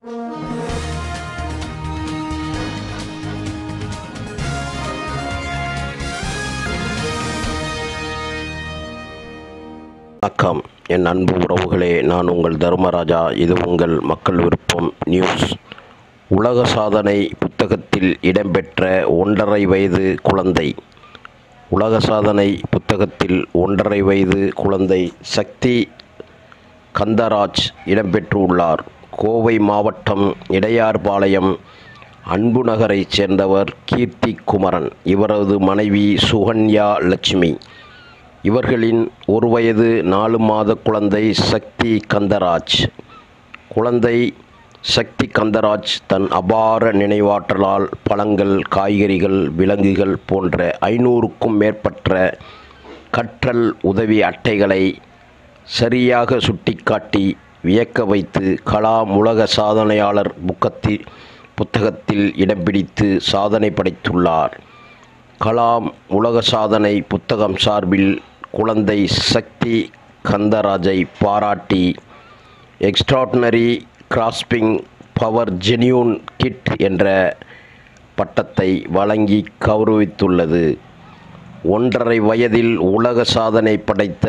வணக்கம் என் அன்பு உறவுகளே நான் உங்கள் தர்மராஜா இது உங்கள் மக்கள் விருப்பம் நியூஸ் உலக சாதனை புத்தகத்தில் இடம்பெற்ற ஒன்றரை வயது குழந்தை உலக சாதனை புத்தகத்தில் ஒன்றரை வயது குழந்தை சக்தி கந்தராஜ் இடம்பெற்றுள்ளார் கோவை மாவட்டம் இடையார்பாளையம் அன்பு நகரைச் சேர்ந்தவர் கீர்த்தி குமரன் இவரது மனைவி சுகன்யா லட்சுமி இவர்களின் ஒரு வயது நாலு மாத குழந்தை சக்தி கந்தராஜ் குழந்தை சக்தி கந்தராஜ் தன் அபார நினைவாற்றலால் பழங்கள் காய்கறிகள் விலங்குகள் போன்ற ஐநூறுக்கும் மேற்பட்ட கற்றல் உதவி அட்டைகளை சரியாக சுட்டிக்காட்டி வியக்க வைத்து கலாம் உலக சாதனையாளர் புக்கத்தில் புத்தகத்தில் இடம் பிடித்து சாதனை படைத்துள்ளார் கலாம் உலக சாதனை புத்தகம் சார்பில் குழந்தை சக்தி கந்தராஜை பாராட்டி extraordinary grasping power genuine kid என்ற பட்டத்தை வழங்கி கௌரவித்துள்ளது ஒன்றரை வயதில் உலக சாதனை படைத்த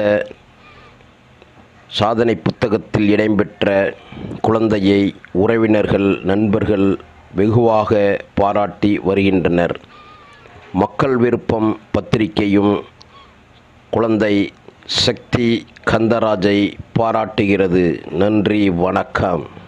சாதனை புத்தகத்தில் இடம்பெற்ற குழந்தையை உறவினர்கள் நண்பர்கள் வெகுவாக பாராட்டி வருகின்றனர் மக்கள் விருப்பம் பத்திரிகையும் குழந்தை சக்தி கந்தராஜை பாராட்டுகிறது நன்றி வணக்கம்